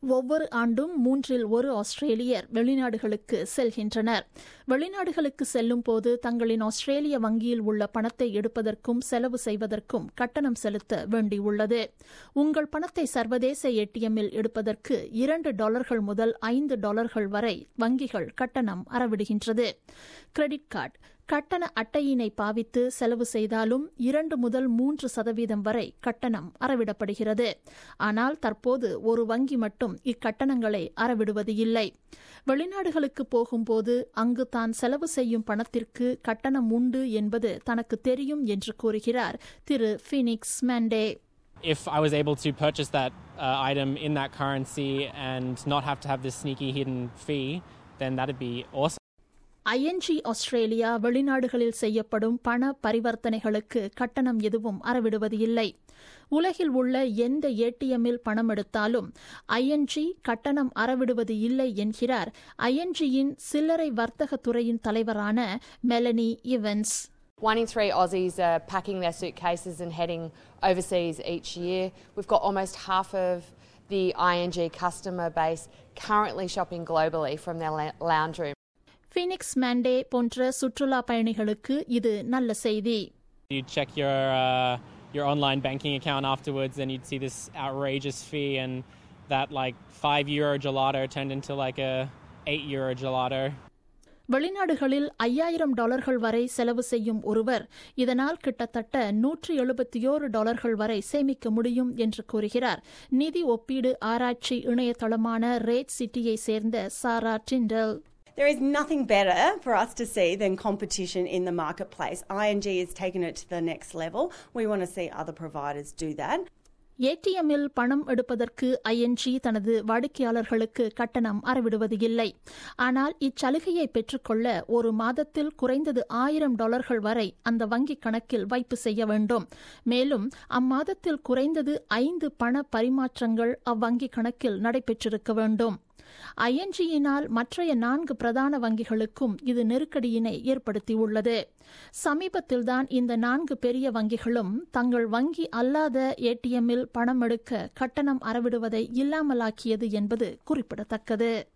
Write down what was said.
ஒவ்வொரு ஆண்டும் மூன்றில் ஒரு ஆஸ்திரேலியர் வெளிநாடுகளுக்கு செல்கின்றனர் வெளிநாடுகளுக்கு செல்லும் போது தங்களின் ஆஸ்திரேலிய வங்கியில் உள்ள பணத்தை எடுப்பதற்கும் செலவு செய்வதற்கும் கட்டணம் செலுத்த வேண்டியுள்ளது உங்கள் பணத்தை சர்வதேச ஏடிஎம்மில் எடுப்பதற்கு இரண்டு டாலர்கள் முதல் ஐந்து டாலர்கள் வரை வங்கிகள் கட்டணம் அறவிடுகின்றது கிரெடிட் கார்டு கட்டண அட்டையினை பாவித்து செலவு செய்தாலும் இரண்டு முதல் மூன்று சதவீதம் வரை கட்டணம் அறவிடப்படுகிறது ஆனால் தற்போது ஒரு வங்கி மட்டும் இக்கட்டணங்களை அறவிடுவது இல்லை வெளிநாடுகளுக்கு போகும்போது அங்கு தான் செலவு செய்யும் பணத்திற்கு கட்டணம் உண்டு என்பது தனக்கு தெரியும் என்று கூறுகிறார் திரு Phoenix Mande If I was able to purchase that uh, item in that currency and not have to have this sneaky hidden fee, then that'd be awesome. ING Australia வெளிநாடுகளில் செய்யப்படும் பண பரிவர்த்தனைகளுக்கு கட்டணம் எதுவும் அறவிடுவது இல்லை உலகில் உள்ள எந்த ஏடிஎம்மில் பணம் எடுத்தாலும் ஐஎன்ஜி கட்டணம் அறவிடுவது இல்லை என்கிறார் ஐஎன்ஜியின் சில்லறை வர்த்தக துறையின் தலைவரான Melanie Evans One in three Aussies are packing their suitcases and heading overseas each year. We've got almost half of the ING customer base currently shopping globally from their lounge room. Phoenix Mande போன்ற சுற்றுலா பயணிகளுக்கு இது நல்ல செய்தி You'd check your uh, your online banking account afterwards, and you'd see this outrageous fee, and that like five euro gelato turned into like a eight euro gelato. வெளிநாடுகளில் ஐயாயிரம் டாலர்கள் வரை செலவு செய்யும் ஒருவர் இதனால் கிட்டத்தட்ட நூற்றி எழுபத்தியோரு டாலர்கள் வரை சேமிக்க முடியும் என்று கூறுகிறார் நிதி ஒப்பீடு ஆராய்ச்சி இணையதளமான ரேட் சிட்டியை சேர்ந்த Sarah Tindall There is nothing better for us to see than competition in the marketplace. ING has taken it to the next level. We want to see other providers do that. ஏடிஎம்மில் பணம் எடுப்பதற்கு ING தனது வாடிக்கையாளர்களுக்கு கட்டணம் அறவிடுவது இல்லை ஆனால் இச்சலுகையை பெற்றுக்கொள்ள ஒரு மாதத்தில் குறைந்தது ஆயிரம் டாலர்கள் வரை அந்த வங்கிக் கணக்கில் வைப்பு செய்ய வேண்டும் மேலும் அம்மாதத்தில் குறைந்தது ஐந்து பண பரிமாற்றங்கள் அவ்வங்கி கணக்கில் நடைபெற்றிருக்க வேண்டும் ஐஎன்ஜியினால் மற்றைய நான்கு பிரதான வங்கிகளுக்கும் இது நெருக்கடியினை ஏற்படுத்தியுள்ளது சமீபத்தில்தான் இந்த நான்கு பெரிய வங்கிகளும் தங்கள் வங்கி அல்லாத ஏடிஎம்மில் பணம் எடுக்க கட்டணம் அறவிடுவதை இல்லாமலாக்கியது என்பது குறிப்பிடத்தக்கது